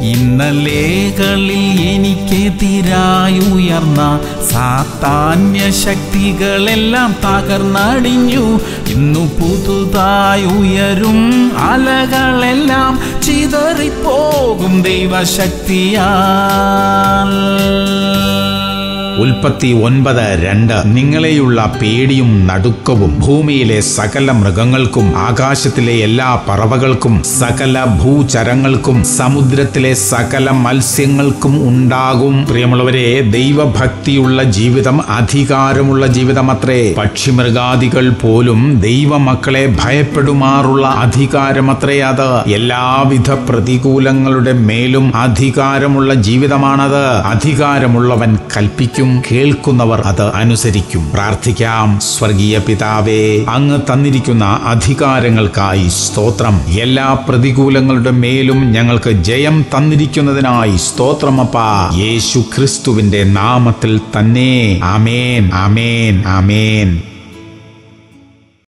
ഇന്നലേകളിൽ എനിക്കെതിരായുയർന്ന സാത്താന്യ ശക്തികളെല്ലാം തകർന്നടിഞ്ഞു ഇന്നു പുതുതായി ഉയരും അലകളെല്ലാം ചിതറിപ്പോകും ദൈവശക്തിയാൽ ഉൽപ്പത്തി ഒൻപത് രണ്ട് നിങ്ങളെയുള്ള പേടിയും നടുക്കവും ഭൂമിയിലെ സകല മൃഗങ്ങൾക്കും ആകാശത്തിലെ എല്ലാ പറവകൾക്കും സകല ഭൂചരങ്ങൾക്കും സമുദ്രത്തിലെ സകല മത്സ്യങ്ങൾക്കും ഉണ്ടാകും പ്രിയമുള്ളവരെ ദൈവഭക്തിയുള്ള ജീവിതം അധികാരമുള്ള ജീവിതമത്രേ പക്ഷിമൃഗാദികൾ പോലും ദൈവമക്കളെ ഭയപ്പെടുമാറുള്ള അധികാരമത്രേ അത് എല്ലാവിധ പ്രതികൂലങ്ങളുടെ മേലും അധികാരമുള്ള ജീവിതമാണത് അധികാരമുള്ളവൻ കൽപ്പിക്കും കേൾക്കുന്നവർ അത് അനുസരിക്കും പ്രാർത്ഥിക്കാം സ്വർഗീയ പിതാവേ അങ്ങ് തന്നിരിക്കുന്ന അധികാരങ്ങൾക്കായി സ്തോത്രം എല്ലാ പ്രതികൂലങ്ങളുടെ മേലും ഞങ്ങൾക്ക് ജയം തന്നിരിക്കുന്നതിനായി സ്തോത്രമപ്പ യേശു ക്രിസ്തുവിന്റെ നാമത്തിൽ തന്നെ ആമേൻ ആമേൻ ആമേൻ